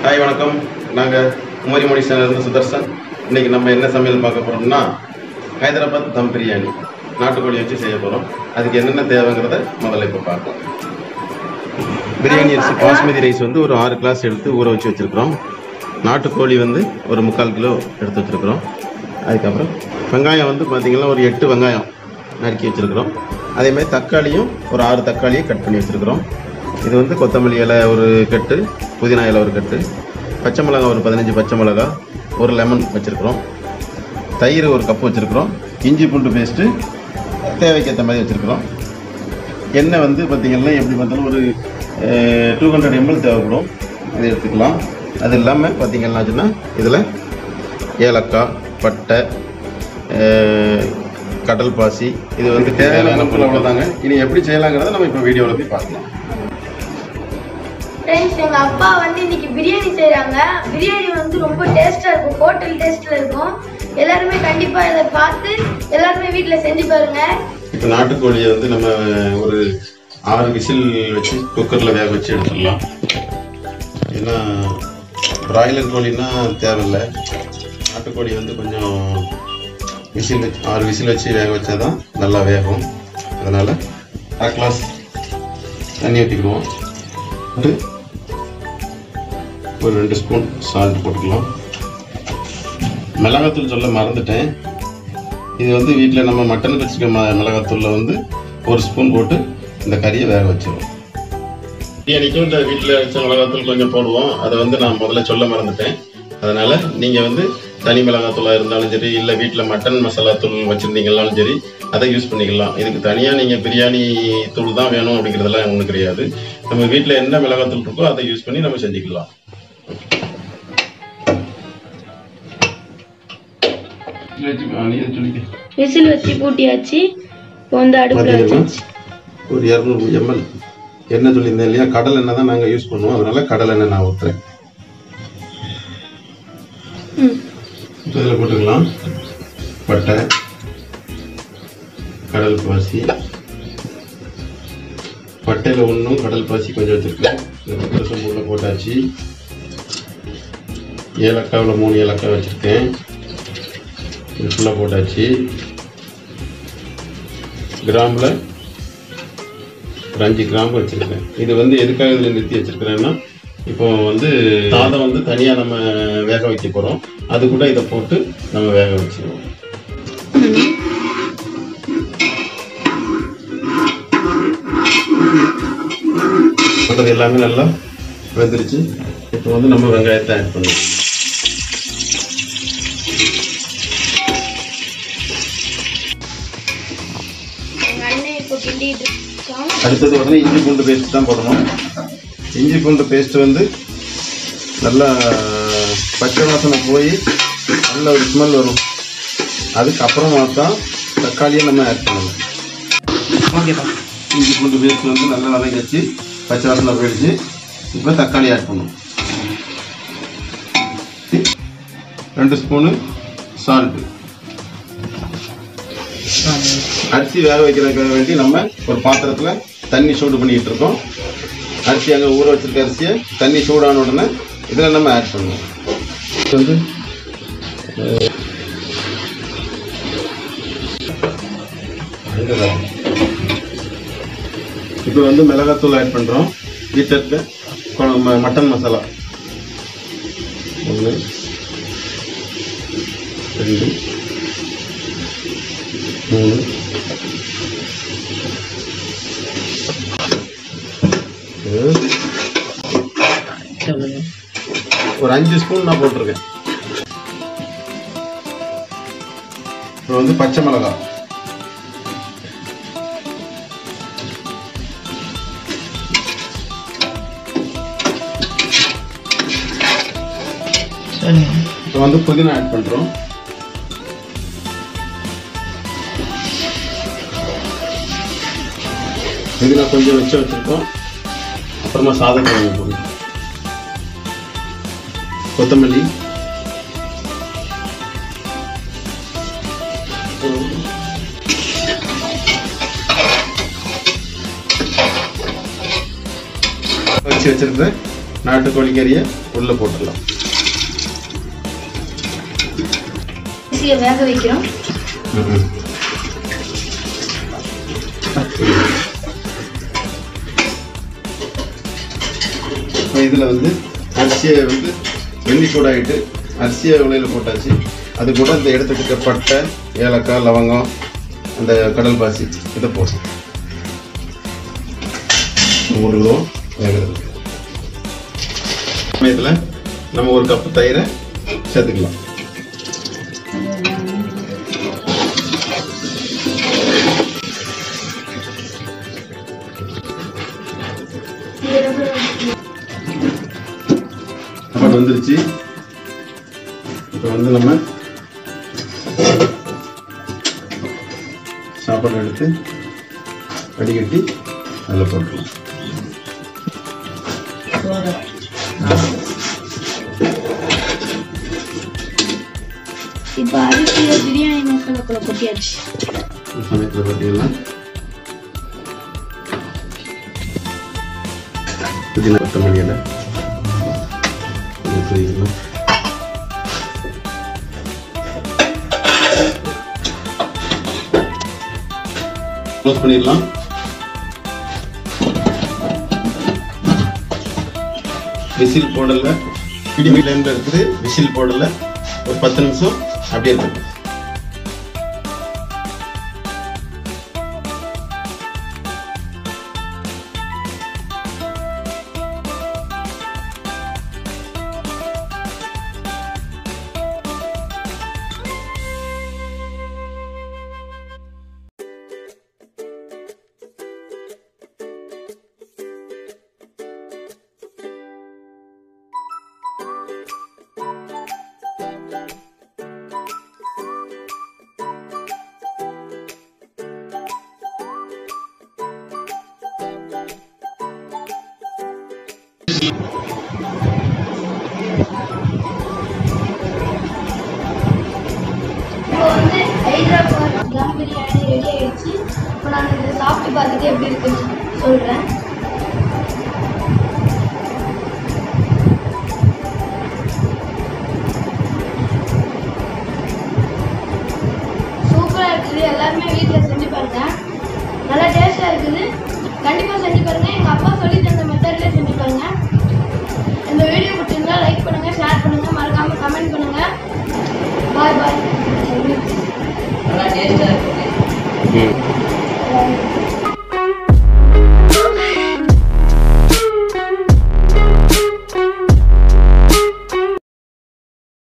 Hi வணக்கம் நாங்கள் குமரி மொழி சேனல் சுதர்சன் இன்னைக்கு நம்ம என்ன சமையல் பார்க்க போகிறோம்னா ஹைதராபாத் தம் பிரியாணி நாட்டுக்கோழி வச்சு செய்ய போகிறோம் அதுக்கு என்னென்ன தேவைங்கிறத முதல்ல இப்போ பார்க்கலாம் பிரியாணி அரிசி பாஸ்மதி ரைஸ் வந்து ஒரு ஆறு கிளாஸ் எடுத்து ஊற வச்சு வச்சுருக்கிறோம் நாட்டுக்கோழி வந்து ஒரு முக்கால் கிலோ எடுத்து வச்சுருக்கிறோம் அதுக்கப்புறம் வெங்காயம் வந்து பார்த்திங்கன்னா ஒரு எட்டு வெங்காயம் நறுக்கி வச்சுருக்கிறோம் அதேமாதிரி தக்காளியும் ஒரு ஆறு தக்காளியை கட் பண்ணி வச்சுருக்கிறோம் இது வந்து கொத்தமல்லி இலை ஒரு கட்டு புதினா இலை ஒரு கட்டு பச்சை மிளகாய் ஒரு பதினஞ்சு பச்சை மிளகாய் ஒரு லெமன் வச்சுருக்கிறோம் தயிர் ஒரு கப் வச்சுருக்கிறோம் இஞ்சி பூண்டு பேஸ்ட்டு தேவைக்கேற்ற மாதிரி வச்சுருக்கிறோம் எண்ணெய் வந்து பார்த்திங்கன்னா எப்படி பார்த்தாலும் ஒரு டூ ஹண்ட்ரட் எம்எல் தேவைப்படும் இதை எடுத்துக்கலாம் அது இல்லாமல் பார்த்திங்கன்னாச்சுன்னா இதில் ஏலக்காய் பட்டை அஹ், கடல் பாசி இது வந்து தேவையான பொருள் அவ்வளோதாங்க இனி எப்படி செய்யலாங்கிறத நம்ம இப்போ வீடியோவில் போய் பார்க்கலாம் ஃப்ரெண்ட்ஸ் எங்க அப்பா வந்து இன்னைக்கு பிரியாணி செய்றாங்க பிரியாணி வந்து ரொம்ப டேஸ்டா இருக்கும் ஹோட்டல் டேஸ்ட்ல இருக்கும் எல்லாருமே கண்டிப்பா இதை பார்த்து எல்லாருமே வீட்ல செஞ்சு பாருங்க இப்போ நாட்டுக்கோழியை வந்து நம்ம ஒரு ஆறு விசில் வச்சு குக்கரில் வேக வச்சு எடுத்துடலாம் ஏன்னா பிராய்லர் கோழின்னா தேவையில்லை நாட்டுக்கோழி வந்து கொஞ்சம் விசில் வச்சு ஆறு விசில் வச்சு வேக வச்சா தான் நல்லா வேகும் அதனால் அரை கிளாஸ் தண்ணி ஊற்றிக்கிடுவோம் போட்டு ஒரு ரெண்டு ஸ்பூன் சால்ட் போட்டுக்கலாம் மிளகாத்தூள் சொல்ல மறந்துட்டேன் இது வந்து வீட்டில் நம்ம மட்டனுக்கு வச்சுக்க ம மிளகாத்தூளில் வந்து ஒரு ஸ்பூன் போட்டு இந்த கறியை வேக வச்சிருவோம் பிரியாணிக்கும் இந்த வீட்டில் வச்ச மிளகாத்தூள் கொஞ்சம் போடுவோம் அதை வந்து நான் முதல்ல சொல்ல மறந்துட்டேன் அதனால் நீங்கள் வந்து தனி மிளகாத்தூளாக இருந்தாலும் சரி இல்லை வீட்டில் மட்டன் மசாலா தூள் வச்சுருந்தீங்கனாலும் சரி அதை யூஸ் பண்ணிக்கலாம் இதுக்கு தனியாக நீங்கள் பிரியாணி தூள் தான் வேணும் அப்படிங்கிறதெல்லாம் ஒன்றும் கிடையாது நம்ம வீட்டில் என்ன மிளகாத்தூள் இருக்கோ அதை யூஸ் பண்ணி நம்ம செஞ்சுக்கலாம் சொல்லிக்க விசில் வச்சு பூட்டியாச்சு இப்போ வந்து அடுப்புல பார்த்தீங்கன்னா வச்சாச்சு ஒரு இரநூறு எம்எல் எண்ணெய் சொல்லியிருந்தேன் இல்லையா கடல் எண்ணெய் தான் நாங்கள் யூஸ் பண்ணுவோம் அதனால கடல் எண்ணெய் நான் ஊற்றுறேன் ம் இதில் போட்டுக்கலாம் பட்டை கடல் பாசி பட்டையில் ஒன்றும் கடல் பாசி கொஞ்சம் வச்சுருக்கேன் இந்த பக்கரை சம்பூரில் போட்டாச்சு ஏலக்காவில் மூணு ஏலக்காய் வச்சுருக்கேன் இது ஃபுல்லாக போட்டாச்சு கிராமில் ஒரு அஞ்சு கிராம் வச்சுருக்கேன் இது வந்து எதுக்காக இதில் நிறுத்தி வச்சுருக்கிறேன்னா இப்போ வந்து சாதம் வந்து தனியாக நம்ம வேக வைக்க போகிறோம் அது கூட இதை போட்டு நம்ம வேக வச்சிருவோம் மற்றது எல்லாமே நல்லா வெந்துருச்சு இப்போ வந்து நம்ம வெங்காயத்தை ஆட் பண்ணுவோம் எங்க அண்ணன் இப்போ கிண்டிட்டு இருக்கான் அடுத்தது வந்து இஞ்சி பூண்டு பேஸ்ட் தான் போடணும் இஞ்சி பூண்டு பேஸ்ட் வந்து நல்லா பச்சை வாசனை போய் நல்ல ஒரு ஸ்மெல் வரும் அதுக்கப்புறமா தான் தக்காளியை நம்ம ஆட் பண்ணணும் ஓகேப்பா இஞ்சி பூண்டு பேஸ்ட் வந்து நல்லா வதக்கி வச்சு பச்சை வாசனை போயிடுச்சு இப்போ தக்காளி ஆட் பண்ணணும் ரெண்டு ஸ்பூனு சால்ட்டு அரிசி வேக வைக்கிறதுக்காக வேண்டி நம்ம ஒரு பாத்திரத்தில் தண்ணி சூடு பண்ணிக்கிட்டு இருக்கோம் அரிசி அங்கே ஊற வச்சிருக்க அரிசியை தண்ணி சூடான உடனே இதில் நம்ம ஆட் பண்ணுவோம் இது வந்து இப்போ வந்து மிளகாத்தூள் ஆட் பண்ணுறோம் வீட்டில் இருக்க கொ- ம- மட்டன் மசாலா ஒன்று ரெண்டு மூணு இது. ஒரு அஞ்சு ஸ்பூன் நான் போட்டிருக்கேன் இப்போ வந்து பச்சை மிளகாய் இப்போ வந்து புதினா ஆட் பண்ணுறோம் புதினா கொஞ்சம் வச்சு வச்சுருக்கோம் அப்புறமா சாதம் கொஞ்சம் போடணும் கொத்தமல்லி வச்சு வச்சிருக்கிற நாட்டுக்கோழி கறியை உள்ளே போட்டுடலாம் அரிசியை வேக வைக்கிறோம் இப்போ இதில் வந்து அரிசியை வந்து வெள்ளி சூடாகிட்டு அரிசியை உலையில் போட்டாச்சு அது கூட இந்த எடுத்துக்கிட்ட பட்டை ஏலக்காய் லவங்கம் அந்த கடல் பாசி இதை போடும் ஊறுகிறோம் வேகிறது சமயத்தில் நம்ம ஒரு கப்பு தயிரை சேர்த்துக்கலாம் சாப்பாடு வந்துருச்சு இப்போ வந்து நம்ம சாப்பாடு எடுத்து வடிகட்டி அதில் போட்டுக்கலாம் இப்போ அரிசியை பிரியாணி மசாலாக்குள்ள கொட்டியாச்சு இந்த சமயத்தில் பார்த்தீங்கன்னா புதினா கொத்தமல்லி இலை கொஞ்சம் தூவிக்கலாம். க்ளோஸ் பண்ணிடலாம் விசில் போடல மீடியம் ஃப்ளேமில் இருக்குது விசில் போடல ஒரு பத்து நிமிஷம் அப்படியே இருக்கு இப்போ வந்து ஹைதராபாத் தம் பிரியாணி ரெடி ஆயிடுச்சு இப்போ நான் இதை சாப்பிட்டு பார்த்துட்டு எப்படி இருக்குன்னு சொல்கிறேன்